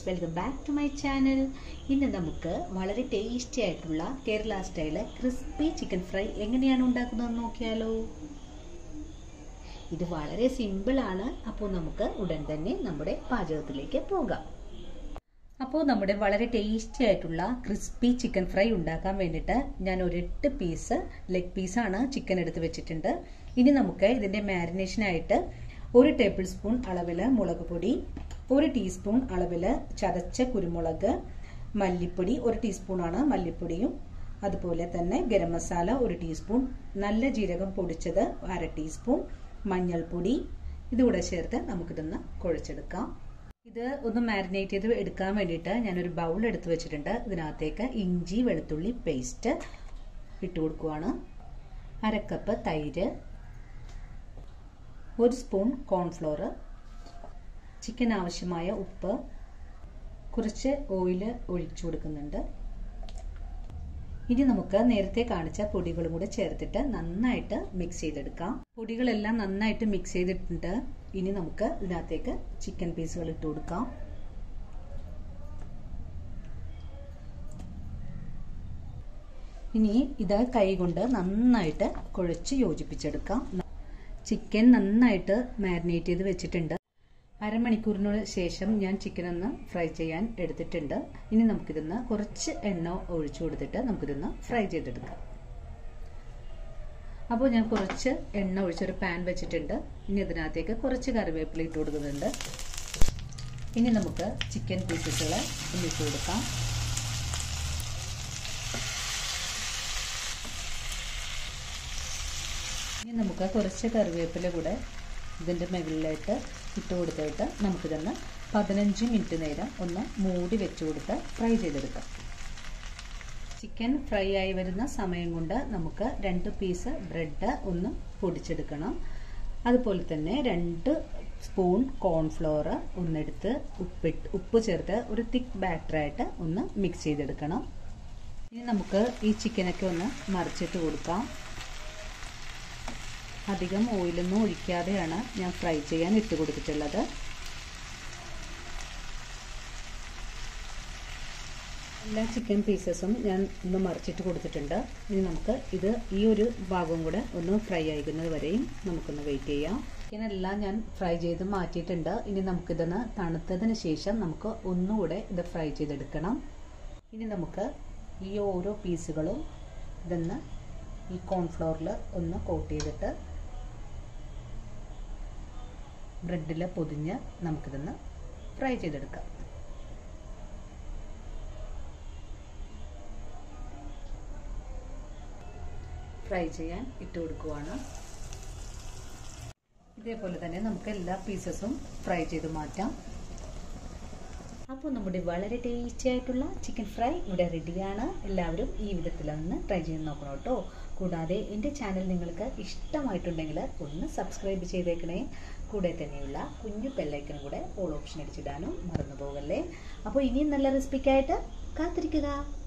welcome back to my channel ഇന്ന് നമുക്ക് വളരെ ടേസ്റ്റി ആയിട്ടുള്ള Kerala style crispy chicken fry എങ്ങനെയാണ് ഉണ്ടാക്കുന്നതെന്ന് നോക്കിയാലോ ഇത് വളരെ സിമ്പിളാണ് അപ്പോൾ നമുക്ക് ഉടൻ തന്നെ നമ്മുടെ പാചകത്തിലേക്ക് പോകാം അപ്പോൾ നമ്മുടെ വളരെ ടേസ്റ്റി ആയിട്ടുള്ള ക്രിസ്പി ചിക്കൻ ഫ്രൈ ഉണ്ടാക്കാൻ വേണ്ടിയിട്ട് ഞാൻ ഒരു എട്ട് പീസ് ലെഗ് പീസാണ് ചിക്കൻ എടുത്ത് വെച്ചിട്ടുണ്ട് ഇനി നമുക്ക് ഇതിൻ്റെ മാരിനേഷനായിട്ട് ഒരു ടേബിൾ സ്പൂൺ അളവിൽ മുളക് പൊടി ഒരു ടീസ്പൂൺ അളവിൽ ചതച്ച കുരുമുളക് മല്ലിപ്പൊടി ഒരു ടീസ്പൂണാണ് മല്ലിപ്പൊടിയും അതുപോലെ തന്നെ ഗരം മസാല ഒരു ടീസ്പൂൺ നല്ല ജീരകം പൊടിച്ചത് അര ടീസ്പൂൺ മഞ്ഞൾപ്പൊടി ഇതുകൂടെ ചേർത്ത് നമുക്കിതൊന്ന് കുഴച്ചെടുക്കാം ഇത് ഒന്ന് മാരിനേറ്റ് ചെയ്ത് എടുക്കാൻ വേണ്ടിയിട്ട് ഞാനൊരു ബൗൾ എടുത്ത് വെച്ചിട്ടുണ്ട് ഇതിനകത്തേക്ക് ഇഞ്ചി വെളുത്തുള്ളി പേസ്റ്റ് ഇട്ട് കൊടുക്കുവാണ് അരക്കപ്പ് തൈര് ഒരു സ്പൂൺ കോൺഫ്ലോർ ചിക്കൻ ആവശ്യമായ ഉപ്പ് കുറച്ച് ഓയിൽ ഒഴിച്ചു കൊടുക്കുന്നുണ്ട് ഇനി നമുക്ക് നേരത്തെ കാണിച്ച പൊടികളും കൂടെ ചേർത്തിട്ട് നന്നായിട്ട് മിക്സ് ചെയ്തെടുക്കാം പൊടികളെല്ലാം നന്നായിട്ട് മിക്സ് ചെയ്തിട്ടുണ്ട് ഇനി നമുക്ക് ഇതിനകത്തേക്ക് ചിക്കൻ പീസുകൾ ഇട്ട് കൊടുക്കാം ഇനി ഇത് കൈകൊണ്ട് നന്നായിട്ട് കുഴച്ച് യോജിപ്പിച്ചെടുക്കാം ചിക്കൻ നന്നായിട്ട് മാരിനേറ്റ് ചെയ്ത് വെച്ചിട്ടുണ്ട് അരമണിക്കൂറിന് ശേഷം ഞാൻ ചിക്കൻ ഒന്ന് ഫ്രൈ ചെയ്യാൻ എടുത്തിട്ടുണ്ട് ഇനി നമുക്കിതൊന്ന് കുറച്ച് എണ്ണ ഒഴിച്ചു കൊടുത്തിട്ട് നമുക്കിതൊന്ന് ഫ്രൈ ചെയ്തെടുക്കാം അപ്പോൾ ഞാൻ കുറച്ച് എണ്ണ ഒഴിച്ചൊരു പാൻ വെച്ചിട്ടുണ്ട് ഇനി ഇതിനകത്തേക്ക് കുറച്ച് കറിവേപ്പില ഇട്ട് കൊടുക്കുന്നുണ്ട് ഇനി നമുക്ക് ചിക്കൻ പീസസുകൾ ഒന്നിട്ട് കൊടുക്കാം ഇനി നമുക്ക് കുറച്ച് കറിവേപ്പില കൂടെ ഇതിൻ്റെ മുകളിലായിട്ട് ഇട്ട് കൊടുത്തിട്ട് നമുക്കിതൊന്ന് പതിനഞ്ച് മിനിറ്റ് നേരം ഒന്ന് മൂടി വെച്ച് കൊടുത്ത് ഫ്രൈ ചെയ്തെടുക്കാം ചിക്കൻ ഫ്രൈ ആയി വരുന്ന സമയം കൊണ്ട് നമുക്ക് രണ്ട് പീസ് ബ്രെഡ് ഒന്ന് പൊടിച്ചെടുക്കണം അതുപോലെ തന്നെ രണ്ട് സ്പൂൺ കോൺഫ്ലോർ ഒന്നെടുത്ത് ഉപ്പിട്ട് ഉപ്പ് ചേർത്ത് ഒരു തിക്ക് ബാറ്ററായിട്ട് ഒന്ന് മിക്സ് ചെയ്തെടുക്കണം ഇനി നമുക്ക് ഈ ചിക്കനൊക്കെ ഒന്ന് മറിച്ചിട്ട് കൊടുക്കാം അധികം ഓയിലൊന്നും ഒഴിക്കാതെയാണ് ഞാൻ ഫ്രൈ ചെയ്യാൻ ഇട്ട് കൊടുത്തിട്ടുള്ളത് എല്ലാ ചിക്കൻ പീസസും ഞാൻ ഒന്ന് മറിച്ചിട്ട് കൊടുത്തിട്ടുണ്ട് ഇനി നമുക്ക് ഇത് ഈ ഒരു ഭാഗവും കൂടെ ഒന്ന് ഫ്രൈ ആയിരിക്കുന്നത് വരെയും നമുക്കൊന്ന് വെയിറ്റ് ചെയ്യാം ചിക്കനെല്ലാം ഞാൻ ഫ്രൈ ചെയ്ത് മാറ്റിയിട്ടുണ്ട് ഇനി നമുക്കിതൊന്ന് തണുത്തതിന് ശേഷം നമുക്ക് ഒന്നുകൂടെ ഇത് ഫ്രൈ ചെയ്തെടുക്കണം ഇനി നമുക്ക് ഈ ഓരോ പീസുകളും ഇതൊന്ന് ഈ കോൺഫ്ലോറിൽ ഒന്ന് കോട്ട് ചെയ്തിട്ട് ബ്രെഡിൽ പൊതിഞ്ഞ് നമുക്കിതൊന്ന് ഫ്രൈ ചെയ്തെടുക്കാം ഫ്രൈ ചെയ്യാൻ ഇട്ട് കൊടുക്കുവാണ് ഇതേപോലെ തന്നെ നമുക്ക് എല്ലാ പീസസും ഫ്രൈ ചെയ്ത് മാറ്റാം അപ്പോൾ നമ്മുടെ വളരെ ടേസ്റ്റി ആയിട്ടുള്ള ചിക്കൻ ഫ്രൈ ഇവിടെ റെഡിയാണ് എല്ലാവരും ഈ വിധത്തിലൊന്ന് ട്രൈ ചെയ്ത് നോക്കണം കേട്ടോ കൂടാതെ എൻ്റെ ചാനൽ നിങ്ങൾക്ക് ഇഷ്ടമായിട്ടുണ്ടെങ്കിൽ ഒന്ന് സബ്സ്ക്രൈബ് ചെയ്തേക്കണേ കൂടെ തന്നെയുള്ള കുഞ്ഞു ബെല്ലൈക്കനും കൂടെ ഓൾ ഓപ്ഷൻ അടിച്ചിടാനും മറന്നു പോകല്ലേ അപ്പോൾ ഇനിയും നല്ല റെസിപ്പിക്കായിട്ട് കാത്തിരിക്കുക